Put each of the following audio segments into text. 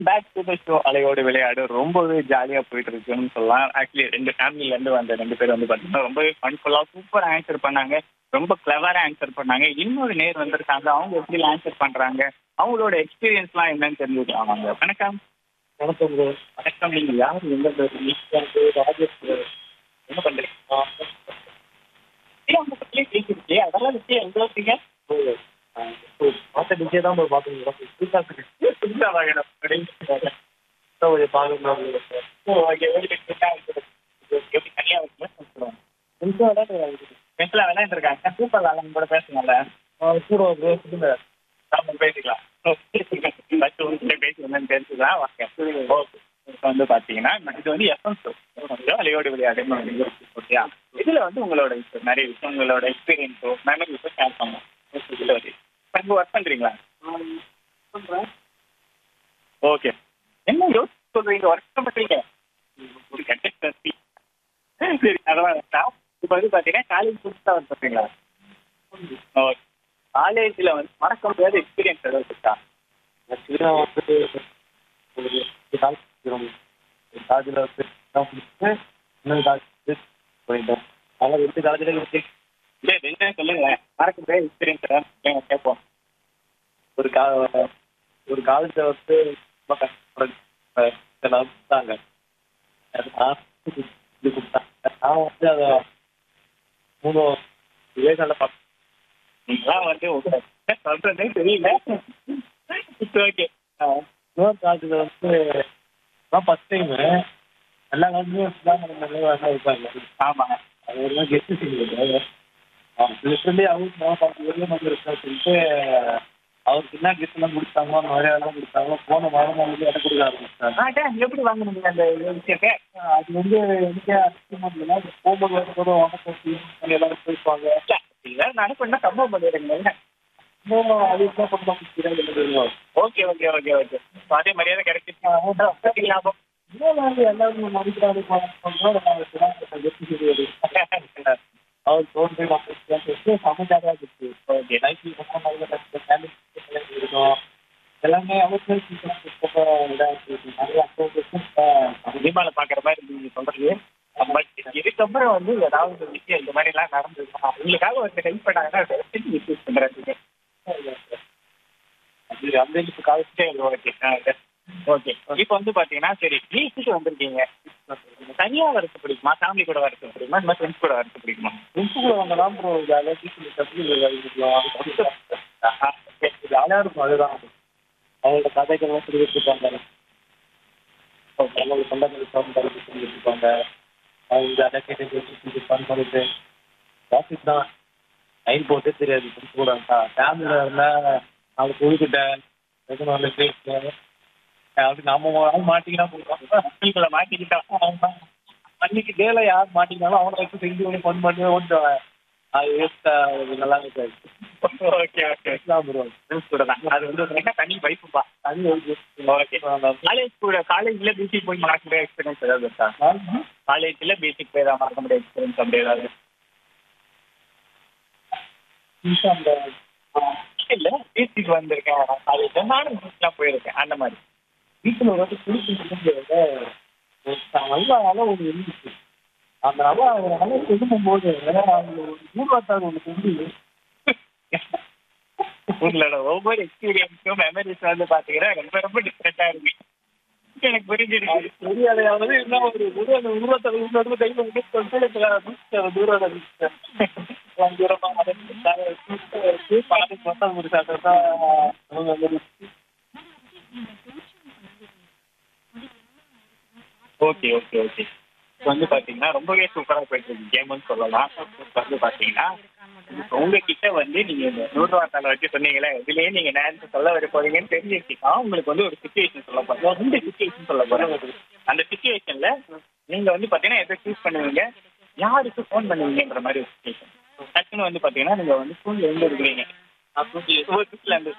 Back to the show அலையோடு விளையாடு ரொம்பவே ஜாலியா போயிட்டு இருக்குன்னு சொல்லலாம் ஆக்சுவலி ரெண்டு ஃபேமிலில இருந்து வந்த ரெண்டு பேர் வந்து பாத்தீங்கன்னா ரொம்பவே ஃபன்ஃபுல்லா சூப்பர் ஆன்சர் பண்ணாங்க ரொம்ப கிளவரா ஆன்சர் பண்ணாங்க இன்னொரு நேர் வந்திருக்காங்க அவங்க எப்படி ஆன்சர் பண்றாங்க அவங்களோட எக்ஸ்பீரியன்ஸ்லாம் என்னன்னு தெரிஞ்சுக்கலாம் வாங்க வணக்கம் வணக்கம் bro. வணக்கம் நீங்க யார் எங்க பேசுறீங்க எனக்கு ராஜேஷ் bro. என்ன பண்றீங்க ஏன் அவங்க பத்தியே பேசிருக்கே அதெல்லாம் வச்சு எங்க இருக்கீங்க bro, ஆ, bro, பார்த்த DJ தான் bro பார்த்துருக்கோம். புதுசா இருக்கு. புதுசா வாங்கணும் அப்படின்னு புதுசா கொஞ்சம் பார்க்கணும் bro. ஓ, ஓகே, எப்படி புதுசா இருக்குது? எப்படி தனியா இருக்குமா? சொல்லுவாங்க. புதுசா விளையாட்டு ஃப்ரெண்ட்ஸ்லாம் விளையாண்டுருக்காங்க சூப்பர் அவங்க கூட பேசுங்கல்ல ஆ, கூட bro, சொல்லுங்க. நாம பேசிக்கலாம் ஃபர்ஸ்ட் உங்ககிட்ட பேசி என்னன்னு தெரிஞ்சுக்கலாம் வாங்க ஓகே இப்போ வந்து பாத்தீங்கன்னா இது வந்து எஃப்எம் ஷோ கொஞ்சம் அலையோடு விளையாடு ஓகேயா இதுல வந்து உங்களோட இப்ப நிறைய விஷயம் உங்களோட எக்ஸ்பீரியன்ஸோ மெமரிஸோ ஷேர் பண்ணலாம் இதுல வந்து இப்போ ஒர்க் பண்றீங்களா ஓகே என்ன யோசிச்சு சொல்றீங்க ஒர்க் பண்றீங்க ஒரு கண்டக்டர் சரி அதெல்லாம் வேண்டாம் இப்போ வந்து பாத்தீங்கன்னா காலேஜ் புதுசா ஒர்க் பண்றீங்களா ஓகே காலேஜ்ல வந்து மறக்க முடியாத எக்ஸ்பீரியன்ஸ் ஏதாவது இருக்கா Actually நான் வந்து ஒரு ரெண்டு college படிக்கிறோம். ஒரு college ல வந்து exam முடிச்சுட்டு இன்னொரு college வந்து போயிட்டோம். அதனால ரெண்டு college ல இருக்கு. இல்ல ரெண்டே சொல்லுங்க மறக்க முடியாத எக்ஸ்பீரியன்ஸ் ஏதாவது கேட்போம் ஒரு கா ஒரு காலேஜ்ல வந்து ரொம்ப கஷ்டப்பட எல்லாரும் கொடுத்தாங்க நான் இது கொடுத்தாங்க நான் வந்து அதை மூணு விவேகால பார்த்தேன் நீங்களாம் வந்து உங்க சொல்றதே தெரியல ஓகே இன்னொரு காலேஜில் வந்து நான் ஃபஸ்ட் டைமு எல்லா காலேஜ்லையும் சுதாகரன் இருப்பாங்க ஆமா அது ஒரு நாள் கெஸ்ட் செய்யுங்க லிட்டரலி அவருக்கு நான் பார்த்து வெளியே வந்துருக்கேன் சொல்லிட்டு அவருக்கு என்ன கெஸ்ட் எல்லாம் கொடுத்தாங்களோ நிறைய எல்லாம் கொடுத்தாங்களோ போன வாரம் வந்து இடம் கொடுக்க ஆரம்பிச்சிட்டாங்க ஆட்டா எப்படி வாங்குனீங்க அந்த விஷயத்தை அது வந்து எனக்கே அதிகமாக இல்லைன்னா போகும்போது வரும்போது வணக்கம் எல்லாரும் போயிருப்பாங்க இதெல்லாம் நடக்கணும்னா சம்பவம் பண்ணிடுங்க இன்னும் அது என்ன பண்ணலாம் ஓகே ஓகே ஓகே ஓகே அதே மரியாதை கிடைச்சிட்டு லாபம் இன்னும் வந்து எல்லாரும் மதிக்கிறாரு அவர் தோன்றி சமைச்சாதான் இருக்கு ஓகே லைஃப் இருக்கும் எல்லாமே அவருக்கு நிறைய சினிமால பாக்குற மாதிரி நீங்க சொல்றது பட் இதுக்கப்புறம் வந்து ஏதாவது ஒரு விஷயம் இந்த மாதிரி எல்லாம் நடந்ததுன்னா உங்களுக்காக ஒரு ஹெல்ப் பண்ணாங்கன்னா யூஸ் பண்றதுக்கு அது அந்த இப்போ காலேஜ் சரி ஓகே ஓகே இப்போ வந்து பாத்தீங்கன்னா சரி பீச்சுக்கு வந்திருக்கீங்க தனியா வரது பிடிக்குமா ஃபேமிலி கூட வரது பிடிக்குமா இந்த மாதிரி ஃப்ரெண்ட்ஸ் கூட வரது பிடிக்குமா ஃப்ரெண்ட்ஸுக்குள்ள வாங்கலாம் ப்ரோ ஜாலியாக பீச்சில் தப்பி ஜாலியாக இருக்கும் அதுதான் அவங்களோட கதைகள்லாம் சொல்லிட்டு இருப்பாங்க அவங்களோட சொந்தங்கள் சொந்தங்கள் சொல்லிட்டு இருப்பாங்க அவங்க ஜாலியாக கேட்டு பேசி ஃபன் பண்ணிட்டு டாபிக் தான் டைம் போட்டே தெரியாது ஃப்ரெண்ட்ஸ் கூட ஃபேமிலியில் இருந்தால் நாளைக்கு ஒழுக்கிட்டேன் எதுவும் வந்து பேசுவேன் அப்படி நம்ம ஒரு ஆள் மாட்டிக்கினா போதும் உங்களை மாட்டிக்கிட்டா அன்னைக்கு டேல யார் மாட்டிக்கினாலும் அவனை வச்சு செஞ்சு பண்ணி ஃபன் பண்ணி ஓட்டுவேன் அது வேஸ்டா நல்லா இருக்காது ஓகே ஓகே தான் ப்ரோ ஃப்ரெண்ட்ஸ் கூட தான் அது வந்து என்ன தனி வைப்புப்பா தனி ஓகே ஓகே காலேஜ் கூட காலேஜ்ல பேசிக் போய் மறக்க முடியாத எக்ஸ்பீரியன்ஸ் ஏதாவது இருக்கா காலேஜ்ல பேசிக் போய் தான் மறக்க முடியாத எக்ஸ்பீரியன்ஸ் அப்படி ஏதாவது அந்த இல்ல பேசிக் வந்திருக்கேன் காலேஜ்ல நானும் பீச்லாம் போயிருக்கேன் அந்த மாதிரி வீட்டில் ஒரு வாட்டி குடிச்சு நல்லா அலை ஒன்று இருந்துச்சு அந்த அலை ஒரு அலை செதுக்கும்போது அவங்க ஒரு ஊர்வாத்தார் ஒன்று செஞ்சு உங்களோட ஒவ்வொரு எக்ஸ்பீரியன்ஸும் மெமரிஸ் வந்து பாத்தீங்கன்னா ரொம்ப ரொம்ப டிஃப்ரெண்டா இருக்கு எனக்கு புரிஞ்சிருக்கு பெரிய அலையாவது என்ன ஒரு உருவ அந்த உருவத்தார் உள்ள கையில் விட்டு சொல்லிட்டு தூரம் தூரமா அதை பார்த்து மொத்தம் ஒரு சாப்பிட்டா தான் அவங்க வந்து ஓகே ஓகே ஓகே இப்போ வந்து பாத்தீங்கன்னா ரொம்பவே சூப்பரா போயிட்டு இருக்கு கேம்னு சொல்லலாம் இப்போ வந்து பாத்தீங்கன்னா இப்போ உங்ககிட்ட வந்து நீங்க இந்த நூறு ரூபா வச்சு சொன்னீங்களே இதுலயே நீங்க நேரத்தை சொல்ல வர போறீங்கன்னு தெரிஞ்சிருச்சுன்னா உங்களுக்கு வந்து ஒரு சுச்சுவேஷன் சொல்ல போறேன் ரெண்டு சுச்சுவேஷன் சொல்ல போறேன் அந்த சுச்சுவேஷன்ல நீங்க வந்து பாத்தீங்கன்னா எதை சூஸ் பண்ணுவீங்க யாருக்கு ஃபோன் பண்ணுவீங்கன்ற மாதிரி ஒரு சுச்சுவேஷன் டக்குன்னு வந்து பாத்தீங்கன்னா நீங்க வந்து ஸ்கூல்ல இருந்து இருக்கிறீங்க ஸ்கூல்ல இருந்து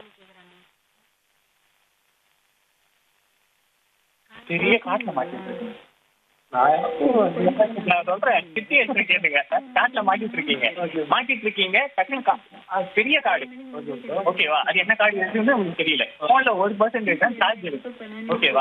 பெரிய காட்டுல மாட்டிட்டு நான் சொல்றேன் சிச்சுவேஷன் கேட்டுங்க காட்டுல மாட்டிட்டு இருக்கீங்க மாட்டிட்டு இருக்கீங்க டக்குனு கா- அது பெரிய காடு ஓகேவா அது என்ன காடு இருக்குன்னு உங்களுக்கு தெரியல போன்ல ஒரு பர்சன்டேஜ் தான் சார்ஜ் இருக்கு ஓகேவா